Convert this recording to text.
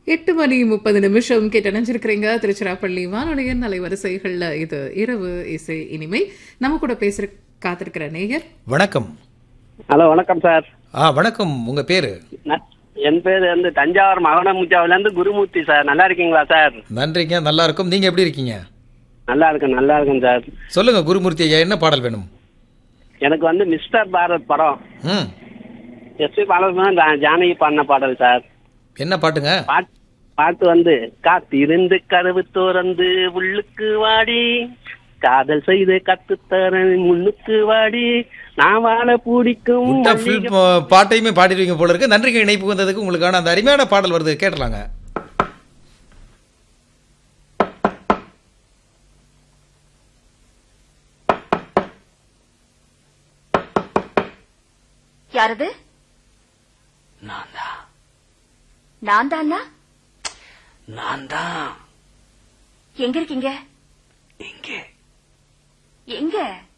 எட்டு மணி முப்பது நிமிஷம் கேட்டு நினைச்சிருக்கிறீங்க திருச்சிராப்பள்ளி வானொலியின் அலைவரிசைகள்ல இது இரவு இசை இனிமை நம்ம கூட பேசுற காத்திருக்கிற நேயர் வணக்கம் ஹலோ வணக்கம் சார் ஆ வணக்கம் உங்க பேரு ந- என் பேர் வந்து தஞ்சாவூர் மகனமுச்சாவில இருந்து குருமூர்த்தி சார் நல்லா இருக்கீங்களா சார் நன்றிங்க நல்லா இருக்கும் நீங்க எப்படி இருக்கீங்க நல்லா இருக்கேன் நல்லா இருக்கேன் சார் சொல்லுங்க குருமூர்த்தி ஐயா என்ன பாடல் வேணும் எனக்கு வந்து மிஸ்டர் பாரத் படம் ம் எஸ்பி பாலசுமன் ஜானகி பாடின பாடல் சார் என்ன பாட்டுங்க பாட்- பாட்டு வந்து காத்திருந்து கதவு திறந்து உள்ளுக்கு வாடி காதல் செய்து கத்துத்தர முன்னுக்கு வாடி நான் வாழ பிடிக்கும் விட்டா ஃபுல் பாட்டையுமே பாடிடுவீங்க போல இருக்கு நன்றிங்க இணைப்பு வந்ததுக்கு உங்களுக்கான அந்த அருமையான பாடல் வருது கேட்டலாங்க யாரது நான் தான் நான் தானா நான் தான் எங்க இருக்கீங்க இங்கே எங்க